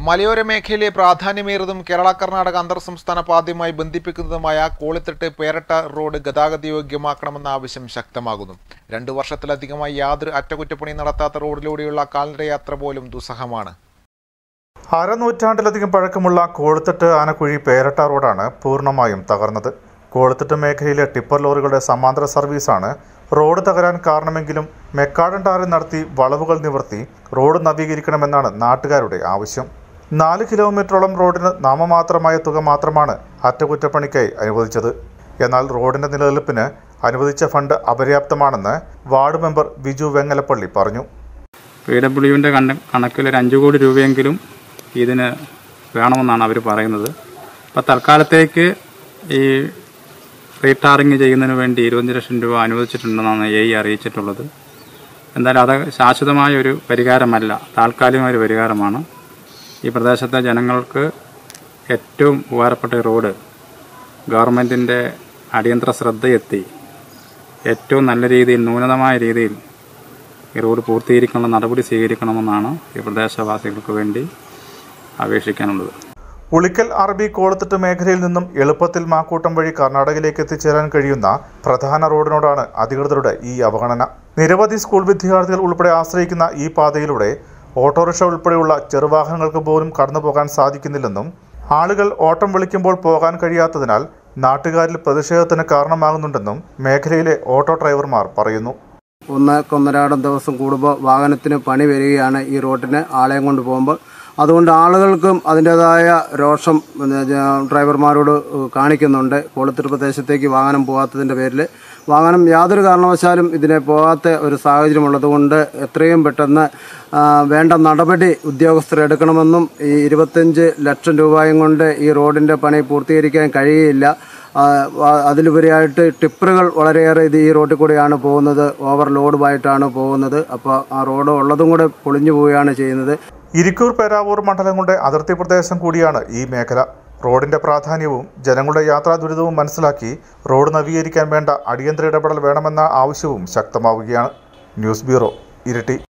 മലയോര മേഖലയിലെ പ്രാധാന്യമേറിയതും കേരള കർണാടക അന്തർ സംസ്ഥാന പാതയുമായി ബന്ധിപ്പിക്കുന്നതുമായ കോളിത്തട്ട് പേരട്ട റോഡ് ഗതാഗതയോഗ്യമാക്കണമെന്ന ആവശ്യം ശക്തമാകുന്നു രണ്ടു വർഷത്തിലധികമായി യാതൊരു അറ്റകുറ്റപ്പണി നടത്താത്ത റോഡിലൂടെയുള്ള കാൽനട യാത്ര പോലും ദുസ്സഹമാണ് അരനൂറ്റാണ്ടിലധികം പഴക്കമുള്ള കോളുത്തട്ട് ആനക്കുഴി പേരട്ട റോഡാണ് പൂർണ്ണമായും തകർന്നത് കോളുത്തട്ട് മേഖലയിലെ ടിപ്പർ ലോറികളുടെ സമാന്തര സർവീസാണ് റോഡ് തകരാൻ കാരണമെങ്കിലും മെക്കാടൻ ടാറിൽ നടത്തി വളവുകൾ നിവർത്തി റോഡ് നവീകരിക്കണമെന്നാണ് നാട്ടുകാരുടെ ആവശ്യം നാല് കിലോമീറ്ററോളം റോഡിന് നാമമാത്രമായ തുക മാത്രമാണ് അറ്റകുറ്റപ്പണിക്കായി അനുവദിച്ചത് എന്നാൽ റോഡിന്റെ നിലനിൽപ്പിന് അനുവദിച്ച ഫണ്ട് അപര്യാപ്തമാണെന്ന് വാർഡ് മെമ്പർ ബിജു വെങ്ങലപ്പള്ളി പറഞ്ഞു പി ഡബ്ല്യുവിൻ്റെ കണ കണക്കിൽ ഒരു അഞ്ച് കോടി രൂപയെങ്കിലും ഇതിന് വേണമെന്നാണ് അവർ പറയുന്നത് അപ്പോൾ തൽക്കാലത്തേക്ക് ഈ റീടാറിങ് ചെയ്യുന്നതിന് വേണ്ടി ഇരുപത്തഞ്ച് ലക്ഷം രൂപ അനുവദിച്ചിട്ടുണ്ടെന്നാണ് എ ഇ അറിയിച്ചിട്ടുള്ളത് എന്തായാലും അത് ശാശ്വതമായ ഒരു പരിഹാരമല്ല താൽക്കാലികമായ ഒരു പരിഹാരമാണ് ഈ പ്രദേശത്തെ ജനങ്ങൾക്ക് ഏറ്റവും ഉപകാരപ്പെട്ട ഈ റോഡ് ഗവൺമെൻറ്റിൻ്റെ അടിയന്തര ശ്രദ്ധയെത്തി ഏറ്റവും നല്ല രീതിയിൽ ന്യൂനതമായ രീതിയിൽ ഈ റോഡ് പൂർത്തീകരിക്കാനുള്ള നടപടി സ്വീകരിക്കണമെന്നാണ് ഈ പ്രദേശവാസികൾക്ക് വേണ്ടി അപേക്ഷിക്കാനുള്ളത് ഉളിക്കൽ അറബി കോളത്തിട്ട് മേഖലയിൽ നിന്നും എളുപ്പത്തിൽ മാക്കൂട്ടം വഴി കർണാടകയിലേക്ക് എത്തിച്ചേരാൻ കഴിയുന്ന പ്രധാന റോഡിനോടാണ് അധികൃതരുടെ ഈ അവഗണന നിരവധി സ്കൂൾ വിദ്യാർത്ഥികൾ ഉൾപ്പെടെ ആശ്രയിക്കുന്ന ഈ പാതയിലൂടെ ഓട്ടോറിക്ഷ ഉൾപ്പെടെയുള്ള ചെറുവാഹനങ്ങൾക്ക് പോലും കടന്നു പോകാൻ സാധിക്കുന്നില്ലെന്നും ആളുകൾ ഓട്ടം വിളിക്കുമ്പോൾ പോകാൻ കഴിയാത്തതിനാൽ നാട്ടുകാരിൽ പ്രതിഷേധത്തിന് കാരണമാകുന്നുണ്ടെന്നും മേഖലയിലെ ഓട്ടോ ഡ്രൈവർമാർ പറയുന്നു ഒന്നൊന്നരാടം ദിവസം കൂടുമ്പോൾ വാഹനത്തിന് പണി വരികയാണ് ഈ റോഡിന് ആളെയും കൊണ്ട് പോകുമ്പോൾ അതുകൊണ്ട് ആളുകൾക്കും അതിൻ്റെതായ രോഷം പിന്നെ ജ- ഡ്രൈവർമാരോട് കാണിക്കുന്നുണ്ട് കോളത്തൂർ പ്രദേശത്തേക്ക് വാഹനം പോകാത്തതിൻ്റെ പേരിൽ വാഹനം യാതൊരു കാരണവശാലും ഇതിനെ പോകാത്ത ഒരു സാഹചര്യം ഉള്ളതുകൊണ്ട് എത്രയും പെട്ടെന്ന് ആ, വേണ്ട നടപടി ഉദ്യോഗസ്ഥർ എടുക്കണമെന്നും ഈ ഇരുപത്തഞ്ച് ലക്ഷം രൂപയും കൊണ്ട് ഈ റോഡിൻ്റെ പണി പൂർത്തീകരിക്കാൻ കഴിയില്ല ആ, ആ- അതിലുപരിയായിട്ട് ടിപ്പറുകൾ വളരെയേറെ ഇത് ഈ റോഡിൽ കൂടെയാണ് പോകുന്നത് ഓവർലോഡുമായിട്ടാണ് പോകുന്നത് അപ്പോൾ ആ റോഡ് ഉള്ളതും കൂടെ പൊളിഞ്ഞു പോവുകയാണ് ചെയ്യുന്നത് ഇരിക്കൂർ പേരാവൂർ മണ്ഡലങ്ങളുടെ അതിർത്തി പ്രദേശം കൂടിയാണ് ഈ മേഖല റോഡിന്റെ പ്രാധാന്യവും ജനങ്ങളുടെ യാത്രാ ദുരിതവും മനസ്സിലാക്കി റോഡ് നവീകരിക്കാൻ വേണ്ട അടിയന്തര ഇടപെടൽ വേണമെന്ന ആവശ്യവും ശക്തമാവുകയാണ് ന്യൂസ് ബ്യൂറോ ഇരിട്ടി